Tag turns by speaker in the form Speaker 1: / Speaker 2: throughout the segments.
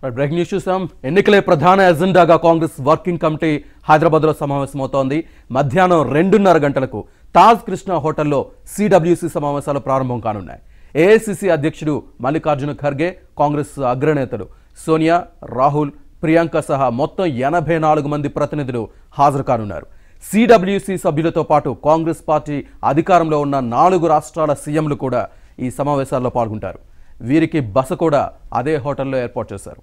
Speaker 1: break news చూసాం ఎన్నికలే ప్రధాన ఎజెండాగా కాంగ్రెస్ వర్కింగ్ కమిటీ హైదరాబాద్లో సమావేశమవుతోంది మధ్యాహ్నం రెండున్నర గంటలకు తాజ్ కృష్ణ హోటల్లో సిడబ్ల్యూసి సమావేశాలు ప్రారంభం కానున్నాయి ఏఐసిసి అధ్యక్షుడు మల్లికార్జున ఖర్గే కాంగ్రెస్ అగ్రనేతలు సోనియా రాహుల్ ప్రియాంక సహా మొత్తం ఎనభై నాలుగు మంది ప్రతినిధులు హాజరు కానున్నారు సిడబ్ల్యూసి సభ్యులతో పాటు కాంగ్రెస్ పార్టీ అధికారంలో ఉన్న నాలుగు రాష్ట్రాల సీఎంలు కూడా ఈ సమావేశాల్లో పాల్గొంటారు వీరికి బస కూడా అదే హోటల్లో ఏర్పాటు చేశారు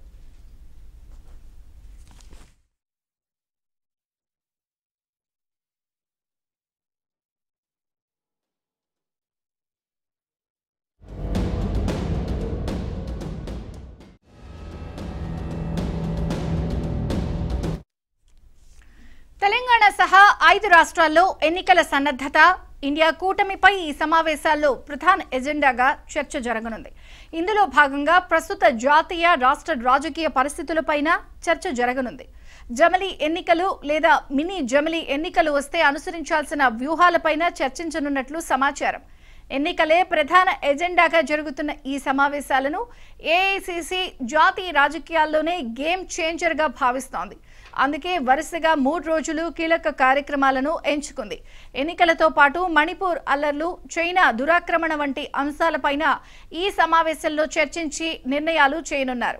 Speaker 2: తెలంగాణ సహా ఐదు రాష్ట్రాల్లో ఎన్నికల సన్నద్ధత ఇండియా కూటమిపై ఈ సమావేశాల్లో ప్రధాన ఎజెండాగా చర్చ జరగనుంది ఇందులో భాగంగా ప్రస్తుత జాతీయ రాష్ట్ర రాజకీయ పరిస్థితులపైన చర్చ జరగనుంది జమలి ఎన్నికలు లేదా మినీ జమలి ఎన్నికలు వస్తే అనుసరించాల్సిన వ్యూహాలపైన చర్చించనున్నట్లు సమాచారం ఎన్నికలే ప్రధాన ఎజెండాగా జరుగుతున్న ఈ సమావేశాలను ఏఐసిసి జాతీయ రాజకీయాల్లోనే గేమ్ చేంజర్గా భావిస్తోంది అందుకే వరుసగా మూడు రోజులు కీలక కార్యక్రమాలను ఎంచుకుంది ఎన్నికలతో పాటు మణిపూర్ అల్లర్లు చైనా దురాక్రమణ వంటి అంశాలపైన ఈ సమావేశంలో చర్చించి నిర్ణయాలు చేయనున్నారు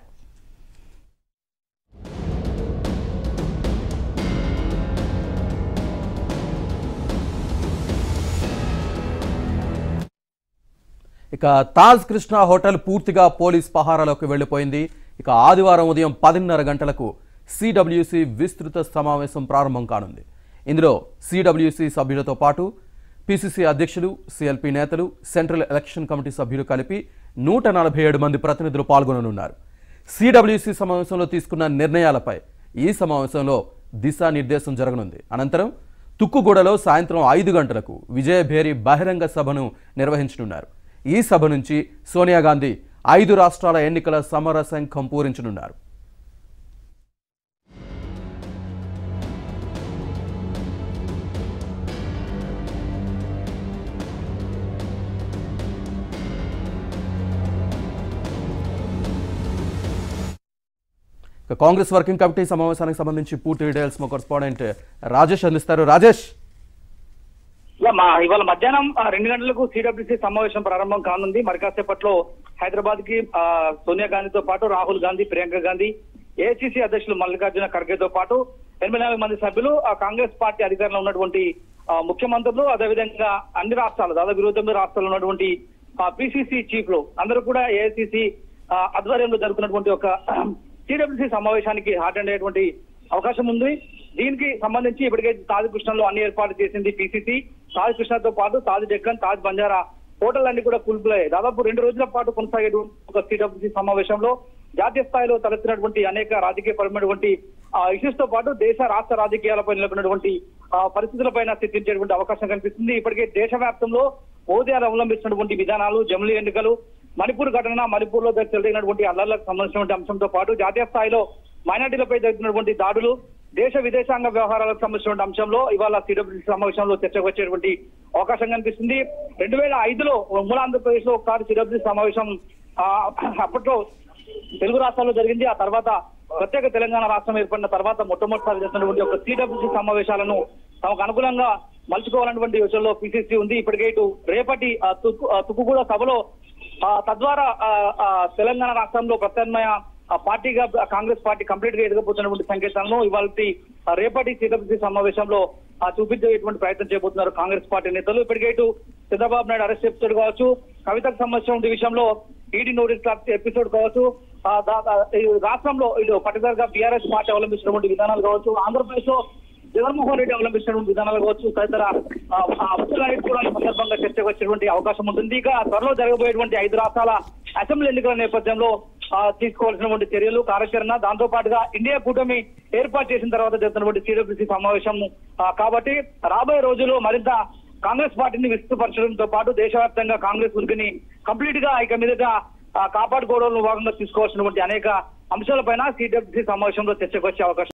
Speaker 1: ఇక తాజ్ కృష్ణ హోటల్ పూర్తిగా పోలీస్ పహారాలోకి వెళ్లిపోయింది ఇక ఆదివారం ఉదయం పదిన్నర గంటలకు సిడబ్ల్యూసి విస్తృత సమావేశం ప్రారంభం కానుంది ఇందులో సిడబ్ల్యూసి సభ్యులతో పాటు పిసిసి అధ్యక్షులు సిఎల్పి నేతలు సెంట్రల్ ఎలక్షన్ కమిటీ సభ్యులు కలిపి నూట నలభై ఏడు మంది ప్రతినిధులు పాల్గొననున్నారు సిడబ్ల్యూసి సమావేశంలో తీసుకున్న నిర్ణయాలపై ఈ సమావేశంలో దిశానిర్దేశం జరగనుంది అనంతరం తుక్కుగూడలో సాయంత్రం ఐదు గంటలకు విజయభేరి బహిరంగ సభను నిర్వహించనున్నారు ఈ సభ నుంచి సోనియా గాంధీ ఐదు రాష్ట్రాల ఎన్నికల సమర శంఖం పూరించనున్నారు ఇక కాంగ్రెస్ వర్కింగ్ కమిటీ సమావేశానికి సంబంధించి పూర్తి డీటెయిల్స్ మా కరస్పాండెంట్ రాజేష్ అందిస్తారు రాజేష్
Speaker 3: ఇలా మా ఇవాళ మధ్యాహ్నం ఆ, రెండు గంటలకు సిడబ్ల్యూసీ సమావేశం ప్రారంభం కానుంది మరి కాసేపట్లో హైదరాబాద్ కి ఆ, సోనియా గాంధీతో పాటు రాహుల్ గాంధీ ప్రియాంక గాంధీ ఏఐసిసి అధ్యక్షులు మల్లికార్జున ఖర్గేతో పాటు ఎనభై నాలుగు మంది సభ్యులు ఆ కాంగ్రెస్ పార్టీ అధికారంలో ఉన్నటువంటి ఆ, ముఖ్యమంత్రులు అదేవిధంగా అన్ని రాష్ట్రాలు దాదాపు ఇరవై తొమ్మిది రాష్ట్రాల్లో ఉన్నటువంటి పిసిసి చీఫ్లు అందరూ కూడా ఏఐసిసి ఆధ్వర్యంలో జరుగుతున్నటువంటి ఒక సిడబ్ల్యూసీ సమావేశానికి హాజరు అయ్యేటువంటి అవకాశం ఉంది దీనికి సంబంధించి ఇప్పటికే తాజ్ కృష్ణలో అన్ని ఏర్పాటు చేసింది పిసిసి తాజ్ కృష్ణతో పాటు తాజ్ డెక్కన్ తాజ్ బంజారా హోటల్ అన్ని కూడా కూల్పులయ్యాయి దాదాపు రెండు రోజుల పాటు కొనసాగేటువంటి ఒక సిడబ్ల్యూసీ సమావేశంలో జాతీయ స్థాయిలో తలెత్తినటువంటి అనేక రాజకీయపరమైనటువంటి ఇష్యూస్ తో పాటు దేశ రాష్ట్ర రాజకీయాలపై నెలకొన్నటువంటి ఆ, పరిస్థితులపైన చర్చించేటువంటి అవకాశం కనిపిస్తుంది ఇప్పటికే దేశవ్యాప్తంలో మోదీ అవలంబిస్తున్నటువంటి విధానాలు జమిలీ ఎన్నికలు మణిపూర్ ఘటన మణిపూర్ లో జరిగినటువంటి అల్లర్లకు సంబంధించినటువంటి అంశంతో పాటు జాతీయ స్థాయిలో మైనార్టీలపై జరుగుతున్నటువంటి దాడులు దేశ విదేశాంగ వ్యవహారాలకు సంబంధించిన అంశంలో ఇవాళ సిడబ్ల్యూసీ సమావేశంలో చర్చకు వచ్చేటువంటి అవకాశం కనిపిస్తుంది రెండు వేల ఐదులో ఉమ్మడి ఆంధ్రప్రదేశ్ లో ఒకసారి సిడబ్ల్యూసీ సమావేశం ఆ, అప్పట్లో తెలుగు రాష్ట్రాల్లో జరిగింది ఆ తర్వాత ప్రత్యేక తెలంగాణ రాష్ట్రం ఏర్పడిన తర్వాత మొట్టమొదటిసారి చేస్తున్నటువంటి ఒక సిడబ్ల్యూసీ సమావేశాలను తమకు అనుకూలంగా మలుచుకోవాలన్నటువంటి యోచనలో పిసిసి ఉంది ఇప్పటికే ఇటు రేపటి ఆ, తుక్కు ఆ, తుక్కుగూడ సభలో ఆ, తద్వారా ఆ, ఆ, తెలంగాణ రాష్ట్రంలో ప్రత్యామ్నాయ ఆ, పార్టీగా కాంగ్రెస్ పార్టీ కంప్లీట్ గా ఎదగబోతున్నటువంటి సంకేతాలను ఇవాళ రేపటి సిడబ్ల్యూసీ సమావేశంలో ఆ, చూపించేటువంటి ప్రయత్నం చేయబోతున్నారు కాంగ్రెస్ పార్టీ నేతలు ఇప్పటికే ఇటు చంద్రబాబు నాయుడు అరెస్ట్ ఎపిసోడ్ కావచ్చు కవితకు సంబంధించిన విషయంలో ఈడీ నోటీస్ ఎపిసోడ్ కావచ్చు ఆ, దా- దా- ఈ రాష్ట్రంలో ఇటు పర్టికులర్ గా బీఆర్ఎస్ పార్టీ అవలంబిస్తున్నటువంటి విధానాలు కావచ్చు ఆంధ్రప్రదేశ్ లో జగన్మోహన్ రెడ్డి అవలంబిస్తున్నటువంటి విధానాలు కావచ్చు తదితర ఆ, ఆ అంశాలన్నిటి కూడా ఈ సందర్భంగా చర్చకు వచ్చేటువంటి అవకాశం ఉంటుంది ఇక త్వరలో జరగబోయేటువంటి ఐదు రాష్ట్రాల అసెంబ్లీ ఎన్నికల నేపథ్యంలో ఆ, తీసుకోవాల్సినటువంటి చర్యలు కార్యాచరణ దాంతో పాటుగా ఇండియా కూటమి ఏర్పాటు చేసిన తర్వాత జరుగుతున్నటువంటి సిడబ్ల్యూసీ సమావేశం ఆ, కాబట్టి రాబోయే రోజుల్లో మరింత కాంగ్రెస్ పార్టీని విస్తృతపరచడంతో పాటు దేశవ్యాప్తంగా కాంగ్రెస్ ఉనికిని కంప్లీట్ గా ఇక మీదట ఆ, కాపాడుకోవడంలో భాగంగా తీసుకోవాల్సినటువంటి అనేక అంశాలపైన సిడబ్ల్యూసీ సమావేశంలో చర్చకు వచ్చే అవకాశం